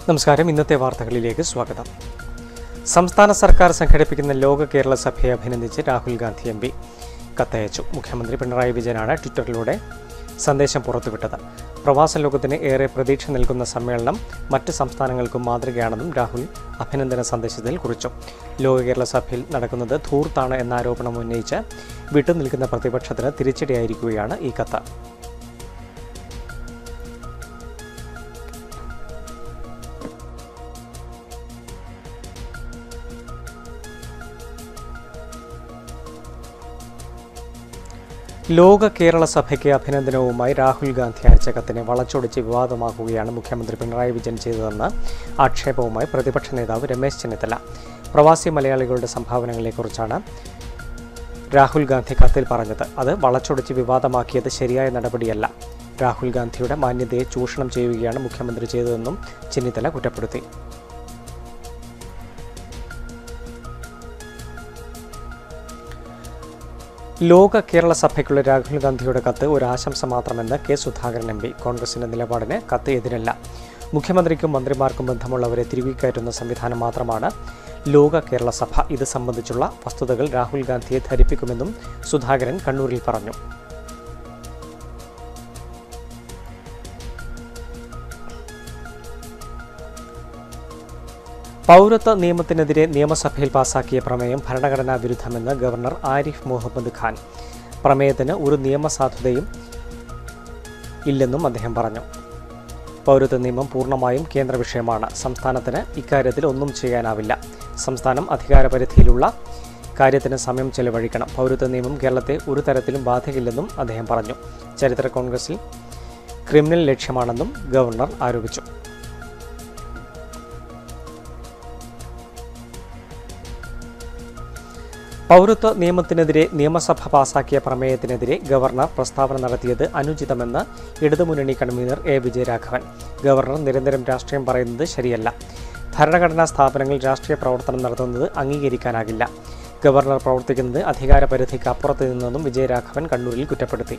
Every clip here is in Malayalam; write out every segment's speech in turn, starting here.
നമസ്കാരം ഇന്നത്തെ വാർത്തകളിലേക്ക് സ്വാഗതം സംസ്ഥാന സർക്കാർ സംഘടിപ്പിക്കുന്ന ലോക കേരള സഭയെ അഭിനന്ദിച്ച് രാഹുൽ ഗാന്ധി എം പി കത്തയച്ചു മുഖ്യമന്ത്രി പിണറായി വിജയനാണ് ട്വിറ്ററിലൂടെ സന്ദേശം പുറത്തുവിട്ടത് പ്രവാസ ലോകത്തിന് ഏറെ പ്രതീക്ഷ നൽകുന്ന സമ്മേളനം മറ്റ് സംസ്ഥാനങ്ങൾക്കും മാതൃകയാണെന്നും രാഹുൽ അഭിനന്ദന സന്ദേശത്തിൽ കുറിച്ചു ലോക കേരള സഭയിൽ നടക്കുന്നത് ധൂർത്താണ് എന്ന ആരോപണം ഉന്നയിച്ച് വിട്ടുനിൽക്കുന്ന പ്രതിപക്ഷത്തിന് തിരിച്ചടിയായിരിക്കുകയാണ് ഈ കത്ത് ലോക കേരള സഭയ്ക്ക് അഭിനന്ദനവുമായി രാഹുൽ ഗാന്ധി അയച്ച കത്തിനെ വളച്ചൊടിച്ച് വിവാദമാക്കുകയാണ് മുഖ്യമന്ത്രി പിണറായി വിജയൻ ചെയ്തതെന്ന് ആക്ഷേപവുമായി പ്രതിപക്ഷ നേതാവ് രമേശ് ചെന്നിത്തല പ്രവാസി മലയാളികളുടെ സംഭാവനകളെക്കുറിച്ചാണ് രാഹുൽ ഗാന്ധി കത്തിൽ പറഞ്ഞത് അത് വളച്ചൊടിച്ച് വിവാദമാക്കിയത് ശരിയായ നടപടിയല്ല രാഹുൽ ഗാന്ധിയുടെ മാന്യതയെ ചൂഷണം ചെയ്യുകയാണ് മുഖ്യമന്ത്രി ചെയ്തതെന്നും ചെന്നിത്തല കുറ്റപ്പെടുത്തി ലോക കേരള സഭയ്ക്കുള്ള രാഹുൽ ഗാന്ധിയുടെ കത്ത് ഒരു ആശംസ മാത്രമെന്ന് കെ സുധാകരൻ എം പി കോൺഗ്രസിന്റെ നിലപാടിന് കത്ത് എതിരല്ല മുഖ്യമന്ത്രിക്കും മന്ത്രിമാർക്കും ബന്ധമുള്ളവരെ തിരികെ കയറ്റുന്ന സംവിധാനം മാത്രമാണ് ലോക കേരള സഭ ഇത് സംബന്ധിച്ചുള്ള വസ്തുതകൾ രാഹുൽ ഗാന്ധിയെ ധരിപ്പിക്കുമെന്നും സുധാകരൻ കണ്ണൂരിൽ പറഞ്ഞു പൗരത്വ നിയമത്തിനെതിരെ നിയമസഭയിൽ പാസാക്കിയ പ്രമേയം ഭരണഘടനാ വിരുദ്ധമെന്ന് ഗവർണർ ആരിഫ് മുഹമ്മദ് ഖാൻ പ്രമേയത്തിന് ഒരു നിയമസാധുതയും ഇല്ലെന്നും അദ്ദേഹം പറഞ്ഞു പൗരത്വ നിയമം പൂർണ്ണമായും കേന്ദ്ര വിഷയമാണ് സംസ്ഥാനത്തിന് ഇക്കാര്യത്തിൽ ഒന്നും ചെയ്യാനാവില്ല സംസ്ഥാനം അധികാരപരിധിയിലുള്ള കാര്യത്തിന് സമയം ചെലവഴിക്കണം പൗരത്വ നിയമം കേരളത്തെ ഒരു തരത്തിലും ബാധിക്കില്ലെന്നും അദ്ദേഹം പറഞ്ഞു ചരിത്ര കോൺഗ്രസിൽ ക്രിമിനൽ ലക്ഷ്യമാണെന്നും ഗവർണർ ആരോപിച്ചു പൗരത്വ നിയമത്തിനെതിരെ നിയമസഭ പാസാക്കിയ പ്രമേയത്തിനെതിരെ ഗവർണർ പ്രസ്താവന നടത്തിയത് അനുചിതമെന്ന് ഇടതുമുന്നണി കൺവീനർ എ വിജയരാഘവൻ ഗവർണർ നിരന്തരം രാഷ്ട്രീയം പറയുന്നത് ശരിയല്ല ഭരണഘടനാ സ്ഥാപനങ്ങൾ രാഷ്ട്രീയ പ്രവർത്തനം നടത്തുന്നത് അംഗീകരിക്കാനാകില്ല ഗവർണർ പ്രവർത്തിക്കുന്നത് അധികാരപരിധിക്ക് അപ്പുറത്ത് നിന്നെന്നും വിജയരാഘവൻ കണ്ണൂരിൽ കുറ്റപ്പെടുത്തി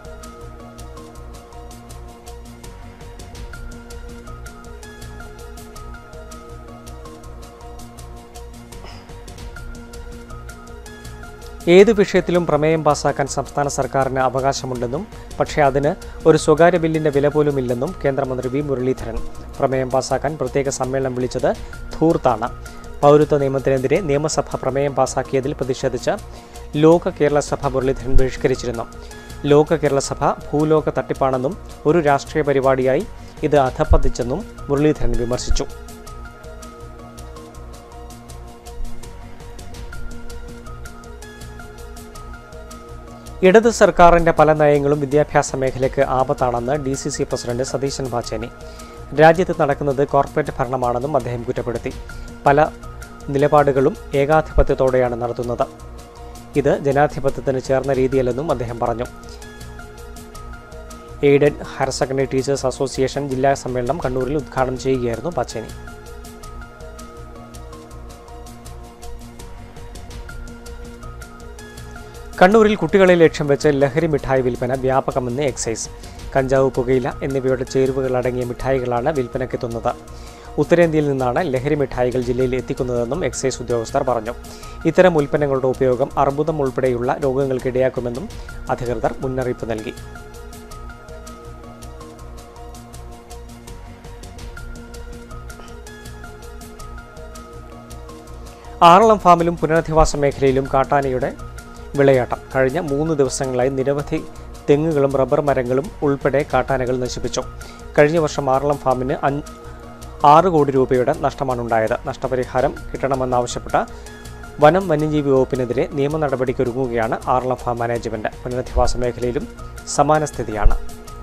ഏത് വിഷയത്തിലും പ്രമേയം പാസാക്കാൻ സംസ്ഥാന സർക്കാരിന് അവകാശമുണ്ടെന്നും പക്ഷേ അതിന് ഒരു സ്വകാര്യ ബില്ലിന്റെ വില പോലുമില്ലെന്നും കേന്ദ്രമന്ത്രി വി മുരളീധരൻ പ്രമേയം പാസാക്കാൻ പ്രത്യേക സമ്മേളനം വിളിച്ചത് ധൂർത്താണ് പൗരത്വ നിയമത്തിനെതിരെ നിയമസഭ പ്രമേയം പാസാക്കിയതിൽ പ്രതിഷേധിച്ച് ലോക കേരള സഭ മുരളീധരൻ ബഹിഷ്കരിച്ചിരുന്നു ലോക കേരള സഭ ഭൂലോക തട്ടിപ്പാണെന്നും ഒരു രാഷ്ട്രീയ പരിപാടിയായി ഇത് അധപ്പതിച്ചെന്നും മുരളീധരൻ വിമർശിച്ചു ഇടത് സർക്കാരിന്റെ പല നയങ്ങളും വിദ്യാഭ്യാസ മേഖലയ്ക്ക് ആപത്താണെന്ന് D C C president Satheesan Pacheni രാജ്യത്ത് നടക്കുന്നത് കോർപ്പറേറ്റ് ഭരണമാണെന്നും അദ്ദേഹം കുറ്റപ്പെടുത്തി പല നിലപാടുകളും ഏകാധിപത്യത്തോടെയാണ് നടത്തുന്നത് ഇത് ജനാധിപത്യത്തിന് ചേർന്ന രീതിയല്ലെന്നും അദ്ദേഹം പറഞ്ഞു aided higher secondary teachers association ജില്ലാ സമ്മേളനം കണ്ണൂരിൽ ഉദ്ഘാടനം ചെയ്യുകയായിരുന്നു പാച്ചേനി കണ്ണൂരിൽ കുട്ടികളെ ലക്ഷ്യം വെച്ച് ലഹരി മിഠായി വിൽപ്പന വ്യാപകമെന്ന് എക്സൈസ് കഞ്ചാവ് പുകയില എന്നിവയുടെ ചേരുവകൾ അടങ്ങിയ മിഠായികളാണ് വിൽപ്പനയ്ക്കെത്തുന്നത് ഉത്തരേന്ത്യയിൽ നിന്നാണ് ലഹരി മിഠായികൾ ജില്ലയിൽ എത്തിക്കുന്നതെന്നും എക്സൈസ് ഉദ്യോഗസ്ഥർ പറഞ്ഞു ഇത്തരം ഉൽപ്പന്നങ്ങളുടെ ഉപയോഗം അർബുദം ഉൾപ്പെടെയുള്ള രോഗങ്ങൾക്കിടയാക്കുമെന്നും അധികൃതർ മുന്നറിയിപ്പ് നൽകി ആറളം ഫാമിലും പുനരധിവാസ മേഖലയിലും കാട്ടാനയുടെ വിളയാട്ടം കഴിഞ്ഞ മൂന്ന് ദിവസങ്ങളായി നിരവധി തെങ്ങുകളും റബ്ബർ മരങ്ങളും ഉൾപ്പെടെ കാട്ടാനകൾ നശിപ്പിച്ചു കഴിഞ്ഞ വർഷം ആറളം ഫാമിന് അഞ്ച് ആറ് കോടി രൂപയുടെ നഷ്ടമാണുണ്ടായത് നഷ്ടപരിഹാരം കിട്ടണമെന്നാവശ്യപ്പെട്ട വനം വന്യജീവി വകുപ്പിനെതിരെ നിയമ നടപടിക്കൊരുങ്ങുകയാണ് ആറളം ഫാം മാനേജ്മെന്റ് പുനരധിവാസ മേഖലയിലും സമാന സ്ഥിതിയാണ്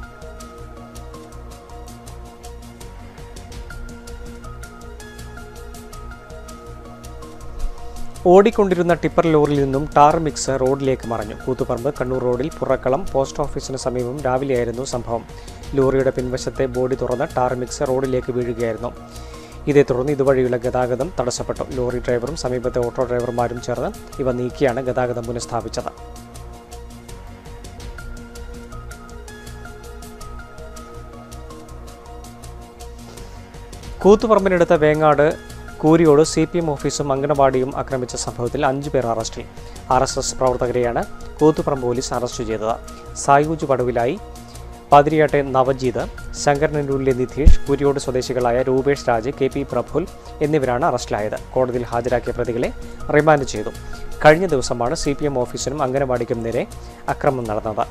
ഓടിക്കൊണ്ടിരുന്ന ടിപ്പർ ലോറിയിൽ നിന്നും ടാർ മിക്സ് റോഡിലേക്ക് മറഞ്ഞു കൂത്തുപറമ്പ് കണ്ണൂർ റോഡിൽ പുറക്കളം പോസ്റ്റ് ഓഫീസിന് സമീപം രാവിലെയായിരുന്നു സംഭവം ലോറിയുടെ പിൻവശത്തെ ബോഡി തുറന്ന് ടാർ മിക്സ് റോഡിലേക്ക് വീഴുകയായിരുന്നു ഇതേ തുടർന്ന് ഇതുവഴിയുള്ള ഗതാഗതം തടസ്സപ്പെട്ടു ലോറി ഡ്രൈവറും സമീപത്തെ ഓട്ടോ ഡ്രൈവർമാരും ചേർന്ന് ഇവ നീക്കിയാണ് ഗതാഗതം പുനഃസ്ഥാപിച്ചത് കൂത്തുപറമ്പിനടുത്ത Vengad Kooriyod C P M ഓഫീസും അംഗനവാടിയും ആക്രമിച്ച സംഭവത്തിൽ അഞ്ചു പേർ അറസ്റ്റിൽ ആർ എസ് എസ് പ്രവർത്തകരെയാണ് കൂത്തുപറമ്പ് പോലീസ് അറസ്റ്റ് ചെയ്തത് സായൂജ് പടവിലായി പതിരിയാട്ടെ നവജീത് ശങ്കരനല്ലൂരിലെ നിധീഷ് കുരിയോട് സ്വദേശികളായ രൂപേഷ് രാജ് കെ പി പ്രഫുൽ എന്നിവരാണ് അറസ്റ്റിലായത് കോടതിയിൽ ഹാജരാക്കിയ പ്രതികളെ റിമാൻഡ് ചെയ്തു കഴിഞ്ഞ ദിവസമാണ് സി പി എം ഓഫീസിനും അംഗനവാടിക്കും നേരെ അക്രമം നടന്നത്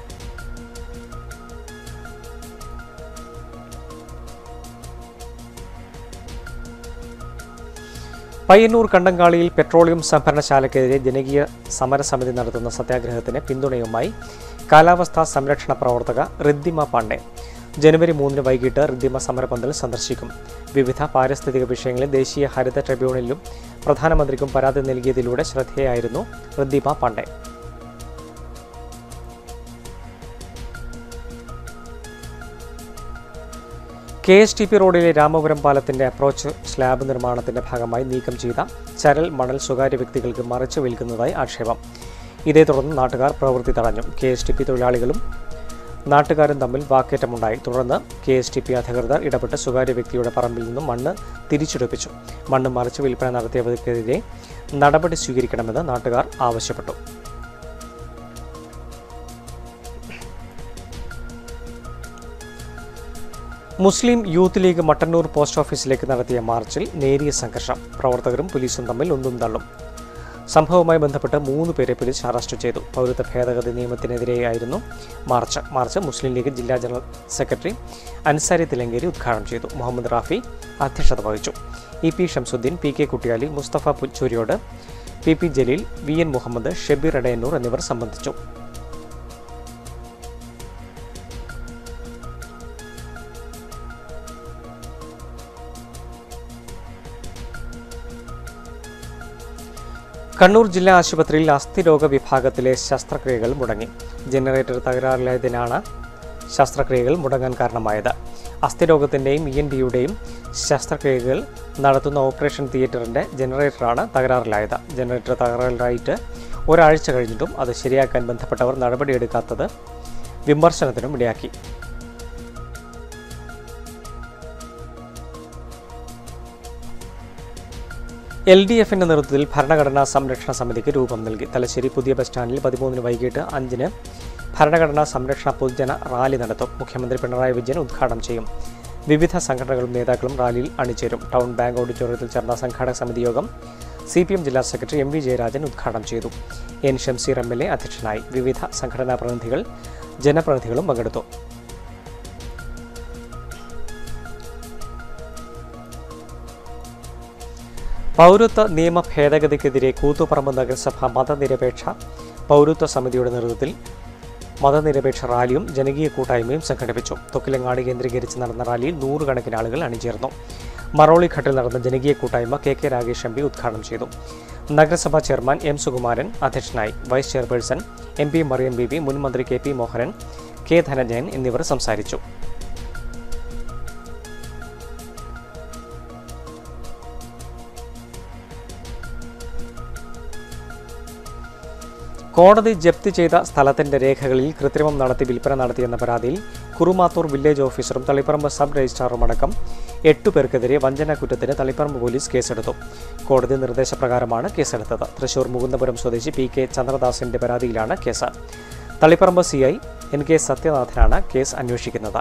പയ്യന്നൂർ കണ്ടങ്കാളിയിൽ പെട്രോളിയം സംഭരണശാലയ്ക്കെതിരെ ജനകീയ സമരസമിതി നടത്തുന്ന സത്യാഗ്രഹത്തിന് പിന്തുണയുമായി കാലാവസ്ഥാ സംരക്ഷണ പ്രവർത്തക റിദ്ദിമ പാണ്ഡെ ജനുവരി മൂന്നിന് വൈകിട്ട് റിദ്ദിമ സമരപന്തൽ സന്ദർശിക്കും വിവിധ പാരിസ്ഥിതിക വിഷയങ്ങളിൽ ദേശീയ ഹരിത ട്രിബ്യൂണലിലും പ്രധാനമന്ത്രിക്കും പരാതി നൽകിയതിലൂടെ ശ്രദ്ധേയായിരുന്നു Riddhima Pandey K S T P റോഡിലെ രാമപുരം പാലത്തിന്റെ അപ്രോച്ച് സ്ലാബ് നിർമ്മാണത്തിന്റെ ഭാഗമായി നീക്കം ചെയ്ത ചരൽ മണൽ സ്വകാര്യ വ്യക്തികൾക്ക് മറിച്ചു വിൽക്കുന്നതായി ആക്ഷേപം ഇതേ തുടർന്ന് നാട്ടുകാർ പ്രവൃത്തി തടഞ്ഞു കെ എസ് ടി പി തൊഴിലാളികളും നാട്ടുകാരും തമ്മിൽ വാക്കേറ്റമുണ്ടായി തുടർന്ന് കെ എസ് ടി പി അധികൃതർ ഇടപെട്ട് സ്വകാര്യ വ്യക്തിയുടെ പറമ്പിൽ നിന്നും മണ്ണ് തിരിച്ചെടുപ്പിച്ചു മണ്ണ് മറിച്ചു വിൽപ്പന നടത്തിയവർക്കെതിരെ നടപടി സ്വീകരിക്കണമെന്ന് നാട്ടുകാർ ആവശ്യപ്പെട്ടു Muslim youth league Mattannur post ഓഫീസിലേക്ക് നടത്തിയ മാർച്ചിൽ നേരിയ സംഘർഷം പ്രവർത്തകരും പോലീസും തമ്മിൽ ഒന്നും തള്ളും സംഭവവുമായി ബന്ധപ്പെട്ട് മൂന്ന് പേരെ പോലീസ് അറസ്റ്റ് ചെയ്തു പൗരത്വ ഭേദഗതി നിയമത്തിനെതിരെയായിരുന്നു മാർച്ച് മാർച്ച് മുസ്ലിം ലീഗ് ജില്ലാ ജനറൽ സെക്രട്ടറി അൻസാരി തിലങ്കേരി ഉദ്ഘാടനം ചെയ്തു മുഹമ്മദ് റാഫി അധ്യക്ഷത വഹിച്ചു E P Shamsuddin P K Kuttiyali Musthafa Puchooriyod P P Jaleel V N Muhammad Shabeer Edayannur എന്നിവർ സംബന്ധിച്ചു കണ്ണൂർ ജില്ലാ ആശുപത്രിയിൽ അസ്ഥിരോഗ വിഭാഗത്തിലെ ശസ്ത്രക്രിയകൾ മുടങ്ങി ജനറേറ്റർ തകരാറിലായതിനാണ് ശസ്ത്രക്രിയകൾ മുടങ്ങാൻ കാരണമായത് അസ്ഥിരോഗത്തിൻ്റെയും ഇ എൻ ഡിയുടെയും ശസ്ത്രക്രിയകൾ നടത്തുന്ന ഓപ്പറേഷൻ തിയേറ്ററിൻ്റെ ജനറേറ്ററാണ് തകരാറിലായത് ജനറേറ്റർ തകരാറിലായിട്ട് ഒരാഴ്ച കഴിഞ്ഞിട്ടും അത് ശരിയാക്കാൻ ബന്ധപ്പെട്ടവർ നടപടിയെടുക്കാത്തത് വിമർശനത്തിനും ഇടയാക്കി എൽ ഡി എഫിന്റെ നേതൃത്വത്തിൽ ഭരണഘടനാ സംരക്ഷണ സമിതിക്ക് രൂപം നൽകി തലശ്ശേരി പുതിയ ബസ് സ്റ്റാൻഡിൽ പതിമൂന്നിന് വൈകിട്ട് അഞ്ചിന് ഭരണഘടനാ സംരക്ഷണ പൊതുജന റാലി നടത്തും മുഖ്യമന്ത്രി പിണറായി വിജയൻ ഉദ്ഘാടനം ചെയ്യും വിവിധ സംഘടനകളും നേതാക്കളും റാലിയിൽ അണിചേരും ടൗൺ ബാങ്ക് ഓഡിറ്റോറിയത്തിൽ ചേർന്ന സംഘാടക സമിതി യോഗം സി പി എം ജില്ലാ സെക്രട്ടറി എം വി ജയരാജൻ ഉദ്ഘാടനം ചെയ്തു N Shamseer M L A അധ്യക്ഷനായി വിവിധ സംഘടനാ പ്രതിനിധികൾ ജനപ്രതിനിധികളും പങ്കെടുത്തു പൗരത്വ നിയമ ഭേദഗതിക്കെതിരെ കൂത്തുപറമ്പ് നഗരസഭ മതനിരപേക്ഷ പൗരത്വ സമിതിയുടെ നേതൃത്വത്തിൽ മതനിരപേക്ഷ റാലിയും ജനകീയ കൂട്ടായ്മയും സംഘടിപ്പിച്ചു തൊക്കിലങ്ങാട് കേന്ദ്രീകരിച്ച് നടന്ന റാലിയിൽ നൂറുകണക്കിന് ആളുകൾ അണിചേർന്നു മറോളിഘട്ടിൽ നടന്ന ജനകീയ കൂട്ടായ്മ K K Ragesh M P ഉദ്ഘാടനം ചെയ്തു നഗരസഭാ ചെയർമാൻ എം സുകുമാരൻ അധ്യക്ഷനായി vice chairperson M P Mariyam Bi മുൻ മന്ത്രി K P Mohanan K Dhanajayan എന്നിവർ സംസാരിച്ചു കോടതി ജപ്തി ചെയ്ത സ്ഥലത്തിന്റെ രേഖകളിൽ കൃത്രിമം നടത്തി വിൽപ്പന നടത്തിയെന്ന പരാതിയിൽ കുറുമാത്തൂർ വില്ലേജ് ഓഫീസറും തളിപ്പറമ്പ് സബ് രജിസ്ട്രാറും അടക്കം എട്ടു പേർക്കെതിരെ വഞ്ചന കുറ്റത്തിന് തളിപ്പറമ്പ് പോലീസ് കേസെടുത്തു കോടതി നിർദ്ദേശപ്രകാരമാണ് കേസെടുത്തത് തൃശൂർ മുകുന്ദപുരം സ്വദേശി പി കെ ചന്ദ്രദാസിന്റെ പരാതിയിലാണ് case Taliparamba C I N K സത്യനാഥനാണ് കേസ് അന്വേഷിക്കുന്നത്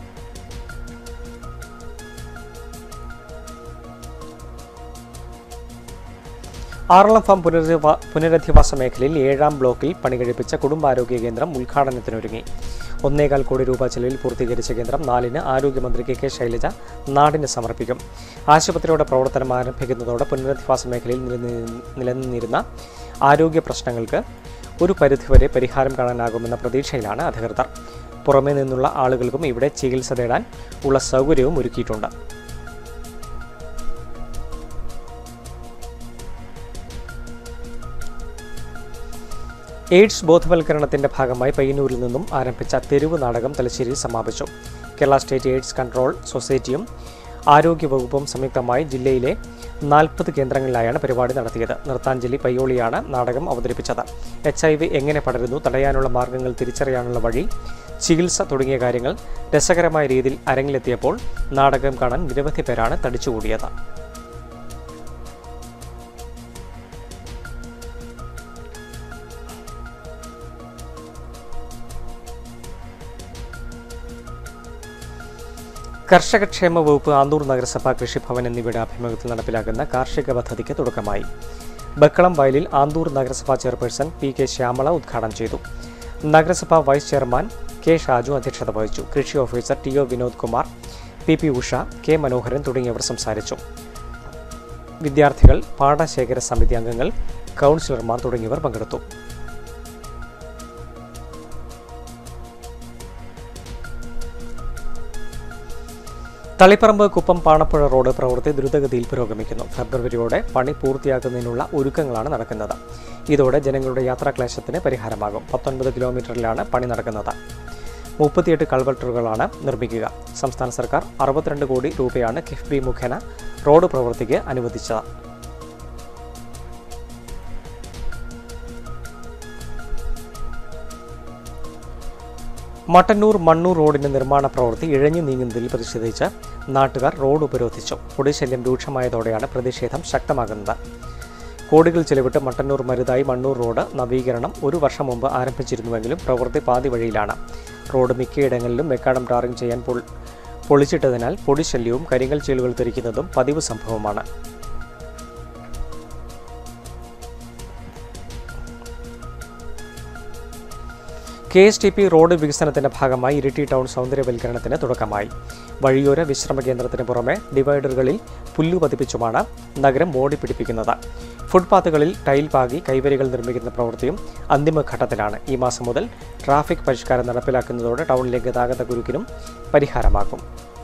ആറളം ഫാം പുനരധിവാ പുനരധിവാസ മേഖലയിൽ ഏഴാം ബ്ലോക്കിൽ പണികഴിപ്പിച്ച കുടുംബാരോഗ്യ കേന്ദ്രം ഉദ്ഘാടനത്തിനൊരുങ്ങി ഒന്നേകാൽ കോടി രൂപ ചെലവിൽ പൂർത്തീകരിച്ച കേന്ദ്രം നാലിന് ആരോഗ്യമന്ത്രി കെ കെ ശൈലജ നാടിന് സമർപ്പിക്കും ആശുപത്രിയുടെ പ്രവർത്തനം ആരംഭിക്കുന്നതോടെ പുനരധിവാസ മേഖലയിൽ നിലനി- നിലനിന്നിരുന്ന ആരോഗ്യ പ്രശ്നങ്ങൾക്ക് ഒരു പരിധിവരെ പരിഹാരം കാണാനാകുമെന്ന പ്രതീക്ഷയിലാണ് അധികൃതർ പുറമേ നിന്നുള്ള ആളുകൾക്കും ഇവിടെ ചികിത്സ തേടാൻ ഉള്ള സൗകര്യവും ഒരുക്കിയിട്ടുണ്ട് എയ്ഡ്സ് ബോധവൽക്കരണത്തിന്റെ ഭാഗമായി പയ്യന്നൂരിൽ നിന്നും ആരംഭിച്ച തെരുവ് നാടകം തലശ്ശേരിയിൽ സമാപിച്ചു കേരള സ്റ്റേറ്റ് എയ്ഡ്സ് കൺട്രോൾ സൊസൈറ്റിയും ആരോഗ്യവകുപ്പും സംയുക്തമായി ജില്ലയിലെ നാൽപ്പത് കേന്ദ്രങ്ങളിലായാണ് പരിപാടി നടത്തിയത് നൃത്താഞ്ജലി പയ്യോളിയാണ് നാടകം അവതരിപ്പിച്ചത് എച്ച് ഐ വി എങ്ങനെ പടരുന്നു തടയാനുള്ള മാർഗങ്ങൾ തിരിച്ചറിയാനുള്ള വഴി ചികിത്സ തുടങ്ങിയ കാര്യങ്ങൾ രസകരമായ രീതിയിൽ അരങ്ങിലെത്തിയപ്പോൾ നാടകം കാണാൻ നിരവധി പേരാണ് തടിച്ചുകൂടിയത് കർഷകക്ഷേമ വകുപ്പ് ആന്തൂർ നഗരസഭ കൃഷിഭവൻ എന്നിവയുടെ ആഭിമുഖ്യത്തിൽ നടപ്പിലാക്കുന്ന കാർഷിക പദ്ധതിക്ക് തുടക്കമായി ബക്കളം വയലിൽ ആന്തൂർ നഗരസഭാ ചെയർപേഴ്സൺ പി കെ ശ്യാമള ഉദ്ഘാടനം ചെയ്തു നഗരസഭാ വൈസ് ചെയർമാൻ കെ ഷാജു അധ്യക്ഷത വഹിച്ചു കൃഷി officer T O Vinod Kumar P P Usha K Manoharan തുടങ്ങിയവർ സംസാരിച്ചു വിദ്യാർത്ഥികൾ പാടശേഖര സമിതി അംഗങ്ങൾ കൗൺസിലർമാർ തുടങ്ങിയവർ പങ്കെടുത്തു തളിപ്പറമ്പ് കുപ്പം പാണപ്പുഴ റോഡ് പ്രവൃത്തി ദ്രുതഗതിയിൽ പുരോഗമിക്കുന്നു ഫെബ്രുവരിയോടെ പണി പൂർത്തിയാക്കുന്നതിനുള്ള ഒരുക്കങ്ങളാണ് നടക്കുന്നത് ഇതോടെ ജനങ്ങളുടെ യാത്രാക്ലേശത്തിന് പരിഹാരമാകും പത്തൊൻപത് കിലോമീറ്ററിലാണ് പണി നടക്കുന്നത് മുപ്പത്തിയെട്ട് കൾവട്ടറുകളാണ് നിർമ്മിക്കുക സംസ്ഥാന സർക്കാർ അറുപത്തിരണ്ട് കോടി രൂപയാണ് കിഫ്ബി മുഖേന റോഡ് പ്രവൃത്തിക്ക് അനുവദിച്ചത് മട്ടന്നൂർ മണ്ണൂർ റോഡിന്റെ നിർമ്മാണ പ്രവൃത്തി ഇഴഞ്ഞു നീങ്ങുന്നതിൽ പ്രതിഷേധിച്ച് നാട്ടുകാർ റോഡ് ഉപരോധിച്ചു പൊടിശല്യം രൂക്ഷമായതോടെയാണ് പ്രതിഷേധം ശക്തമാകുന്നത് കോടികൾ ചെലവിട്ട് മട്ടന്നൂർ മരുതായി മണ്ണൂർ റോഡ് നവീകരണം ഒരു വർഷം മുമ്പ് ആരംഭിച്ചിരുന്നുവെങ്കിലും പ്രവൃത്തി പാതി വഴിയിലാണ് റോഡ് മിക്കയിടങ്ങളിലും മെക്കാഡം ടാറിംഗ് ചെയ്യാൻ പൊൾ- പൊളിച്ചിട്ടതിനാൽ പൊടിശല്യവും കരിങ്കൽ ചീളുകൾ തെറിക്കുന്നതും പതിവ് സംഭവമാണ് K S T P road വികസനത്തിന്റെ ഭാഗമായി ഇരിട്ടി ടൗൺ സൗന്ദര്യവൽക്കരണത്തിന് തുടക്കമായി വഴിയോര വിശ്രമ കേന്ദ്രത്തിന് പുറമെ ഡിവൈഡറുകളിൽ പുല്ലു പതിപ്പിച്ചുമാണ് നഗരം മോടി പിടിപ്പിക്കുന്നത് ഫുട്പാത്തുകളിൽ ടൈൽ പാകി കൈവരികൾ നിർമ്മിക്കുന്ന പ്രവൃത്തിയും അന്തിമഘട്ടത്തിലാണ് ഈ മാസം മുതൽ ട്രാഫിക് പരിഷ്കാരം നടപ്പിലാക്കുന്നതോടെ ടൗണിലെ ഗതാഗത കുരുക്കിനും പരിഹാരമാകും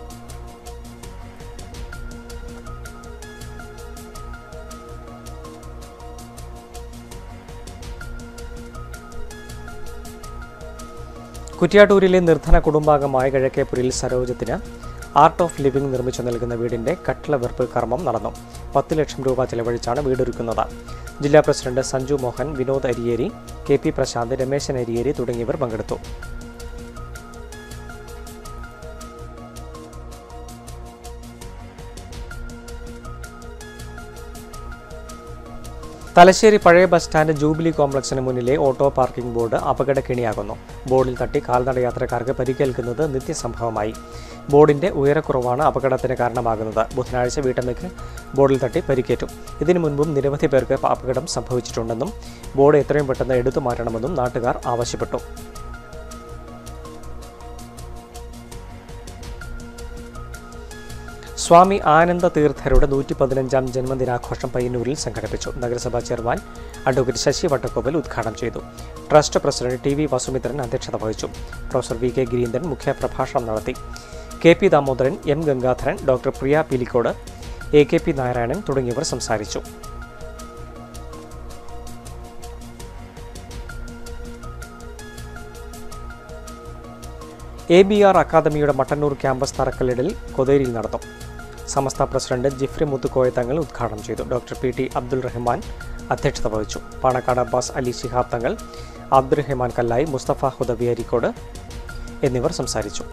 കുറ്റ്യാട്ടൂരിലെ നിർധന കുടുംബാംഗമായ കിഴക്കേപ്പുരിൽ സരോജത്തിന് ആർട്ട് ഓഫ് ലിവിംഗ് നിർമ്മിച്ചു നൽകുന്ന വീടിന്റെ കട്ടിളവെർപ്പ് കർമ്മം നടന്നു പത്ത് ലക്ഷം രൂപ ചെലവഴിച്ചാണ് വീടൊരുക്കുന്നത് ജില്ലാ president Sanju Mohan Vinod Ariyeri K P Prashanth Rameshan Ariyeri തുടങ്ങിയവർ പങ്കെടുത്തു തലശ്ശേരി പഴയ ബസ് സ്റ്റാൻഡ് ജൂബിലി കോംപ്ലക്സിന് മുന്നിലെ ഓട്ടോ പാർക്കിംഗ് ബോർഡ് അപകടക്കെണിയാകുന്നു ബോർഡിൽ തട്ടി കാൽനട യാത്രക്കാർക്ക് പരിക്കേൽക്കുന്നത് നിത്യസംഭവമായി ബോർഡിന്റെ ഉയരക്കുറവാണ് അപകടത്തിന് കാരണമാകുന്നത് ബുധനാഴ്ച വീട്ടമ്മയ്ക്ക് ബോർഡിൽ തട്ടി പരിക്കേറ്റു ഇതിനു മുൻപും നിരവധി പേർക്ക് അപകടം സംഭവിച്ചിട്ടുണ്ടെന്നും ബോർഡ് എത്രയും പെട്ടെന്ന് എടുത്തു മാറ്റണമെന്നും നാട്ടുകാർ ആവശ്യപ്പെട്ടു സ്വാമി ആനന്ദ തീർത്ഥരുടെ നൂറ്റി പതിനഞ്ചാം ജന്മദിനാഘോഷം പയ്യന്നൂരിൽ സംഘടിപ്പിച്ചു നഗരസഭാ ചെയർമാൻ അഡ്വക്കേറ്റ് ശശി വട്ടക്കോവൽ ഉദ്ഘാടനം ചെയ്തു trust president T V Vasumithran അധ്യക്ഷത വഹിച്ചു പ്രൊഫസർ വി കെ ഗിരീന്ദ്രൻ മുഖ്യപ്രഭാഷണം നടത്തി K P Damodaran M Gangadharan doctor Priya Peelikode A K P Narayanan തുടങ്ങിയവർ സംസാരിച്ചു എ ബി ആർ അക്കാദമിയുടെ മട്ടന്നൂർ ക്യാമ്പസ് തറക്കല്ലിടൽ കൊതേരിയിൽ നടന്നു സമസ്ത പ്രസിഡന്റ് ജിഫ്രി മുത്തുക്കോയ തങ്ങൾ ഉദ്ഘാടനം ചെയ്തു doctor P T Abdul Rahman അധ്യക്ഷത വഹിച്ചു പാണക്കാട് അബ്ബാസ് അലി ശിഹാബ് തങ്ങൾ അബ്ദുറഹ്മാൻ കല്ലായി മുസ്തഫ ഹുദവി അരിക്കോട് എന്നിവർ സംസാരിച്ചു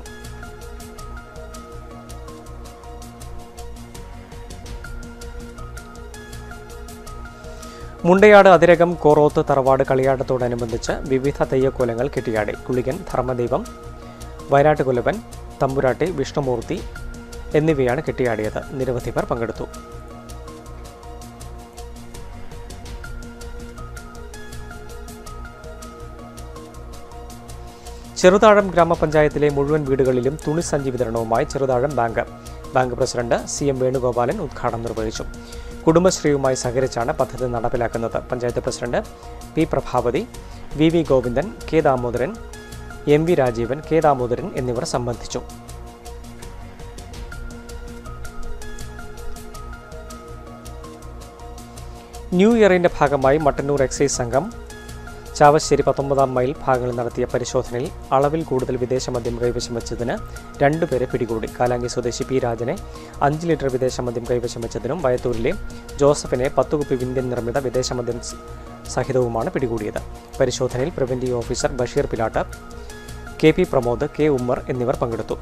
മുണ്ടയാട് അതിരകം കോറോത്ത് തറവാട് കളിയാട്ടത്തോടനുബന്ധിച്ച് വിവിധ തെയ്യക്കോലങ്ങൾ കെട്ടിയാടി കുളികൻ ധർമ്മദൈവം വയനാട്ട് കുലവൻ തമ്പുരാട്ടി വിഷ്ണുമൂർത്തി എന്നിവയാണ് കെട്ടിയാടിയത് നിരവധി പേർ പങ്കെടുത്തു ചെറുതാഴം ഗ്രാമപഞ്ചായത്തിലെ മുഴുവൻ വീടുകളിലും തുണിസഞ്ചി വിതരണവുമായി Cheruthazham bank bank president C M Venugopalan ഉദ്ഘാടനം നിർവഹിച്ചു കുടുംബശ്രീയുമായി സഹകരിച്ചാണ് പദ്ധതി നടപ്പിലാക്കുന്നത് panchayat president P Prabhavathi V V Govindan K Damodaran M V Rajeevan K Damodaran എന്നിവർ സംബന്ധിച്ചു ന്യൂ ഇയറിന്റെ ഭാഗമായി മട്ടന്നൂർ എക്സൈസ് സംഘം ചാവശ്ശേരി പത്തൊമ്പതാം മൈൽ ഭാഗങ്ങളിൽ നടത്തിയ പരിശോധനയിൽ അളവിൽ കൂടുതൽ വിദേശ മദ്യം കൈവശം വെച്ചതിന് രണ്ടുപേരെ പിടികൂടി കാലാങ്കി സ്വദേശി പി രാജനെ അഞ്ച് ലിറ്റർ വിദേശ മദ്യം കൈവശം വെച്ചതിനും വയത്തൂരിലെ ജോസഫിനെ പത്ത് കുപ്പി ഇന്ത്യൻ നിർമ്മിത വിദേശ മദ്യം സ- സഹിതവുമാണ് പിടികൂടിയത് പരിശോധനയിൽ preventive officer Basheer Pilatt K P Pramod K Ummer എന്നിവർ പങ്കെടുത്തു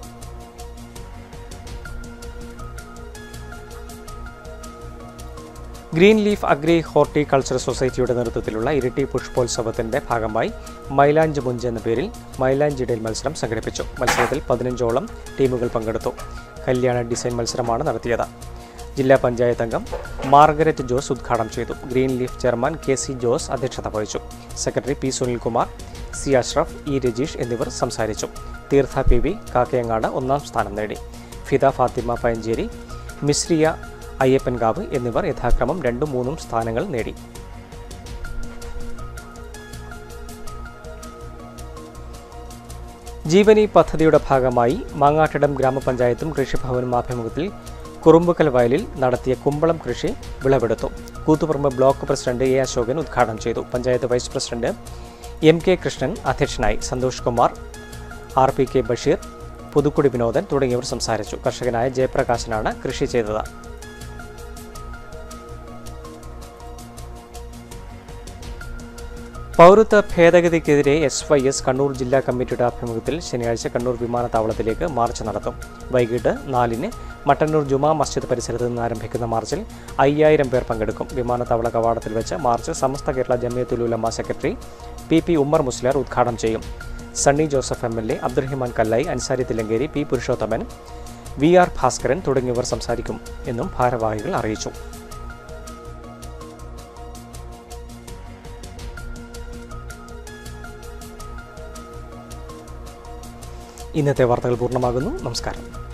ഗ്രീൻ ലീഫ് അഗ്രി ഹോർട്ടികൾച്ചർ സൊസൈറ്റിയുടെ നേതൃത്വത്തിലുള്ള ഇരിട്ടി പുഷ്പോത്സവത്തിന്റെ ഭാഗമായി മൈലാഞ്ച് മുഞ്ച് എന്ന പേരിൽ മൈലാഞ്ചിടൽ മത്സരം സംഘടിപ്പിച്ചു മത്സരത്തിൽ പതിനഞ്ചോളം ടീമുകൾ പങ്കെടുത്തു കല്യാണ ഡിസൈൻ മത്സരമാണ് നടത്തിയത് ജില്ലാ പഞ്ചായത്ത് അംഗം മാർഗരറ്റ് ജോസ് ഉദ്ഘാടനം ചെയ്തു green leaf chairman K C Jose അധ്യക്ഷത വഹിച്ചു secretary P Sunilkumar C Ashraf E Rajeesh എന്നിവർ സംസാരിച്ചു തീർത്ഥ പി വി കാക്കയങ്ങാട് ഒന്നാം സ്ഥാനം നേടി ഫിദ ഫാത്തിമ പയഞ്ചേരി മിശ്രിയ അയ്യപ്പൻകാവ് എന്നിവർ യഥാക്രമം രണ്ടും മൂന്നും സ്ഥാനങ്ങൾ നേടി ജീവനി പദ്ധതിയുടെ ഭാഗമായി മാങ്ങാട്ടിടം ഗ്രാമപഞ്ചായത്തും കൃഷിഭവനും ആഭിമുഖ്യത്തിൽ കുറുമ്പുക്കൽ വയലിൽ നടത്തിയ കുമ്പളം കൃഷി വിളവെടുത്തു Koothuparamba block president A Ashokan ഉദ്ഘാടനം ചെയ്തു panchayat vice president M K Krishnan അധ്യക്ഷനായി Santhosh Kumar R P K Basheer Puthukkudi Vinodan തുടങ്ങിയവർ സംസാരിച്ചു കർഷകനായ ജയപ്രകാശനാണ് കൃഷി ചെയ്തത് പൗരത്വ ഭേദഗതിക്കെതിരെ എസ് വൈ എസ് കണ്ണൂർ ജില്ലാ കമ്മിറ്റിയുടെ ആഭിമുഖ്യത്തിൽ ശനിയാഴ്ച കണ്ണൂർ വിമാനത്താവളത്തിലേക്ക് മാർച്ച് നടത്തും വൈകിട്ട് നാലിന് മട്ടന്നൂർ ജുമാ മസ്ജിദ് പരിസരത്ത് നിന്ന് ആരംഭിക്കുന്ന മാർച്ചിൽ അയ്യായിരം പേർ പങ്കെടുക്കും വിമാനത്താവള കവാടത്തിൽ വെച്ച് march Samastha Kerala Jamiyyathul Ulama secretary P P Ummer Musliyar ഉദ്ഘാടനം ചെയ്യും Sunny Joseph M L A Abdurahiman Kallayi Ansari Thillankeri P Purushothaman V R Bhaskaran തുടങ്ങിയവർ സംസാരിക്കും എന്നും ഭാരവാഹികൾ അറിയിച്ചു ഇന്നത്തെ വാർത്തകൾ പൂർണ്ണമാകുന്നു നമസ്കാരം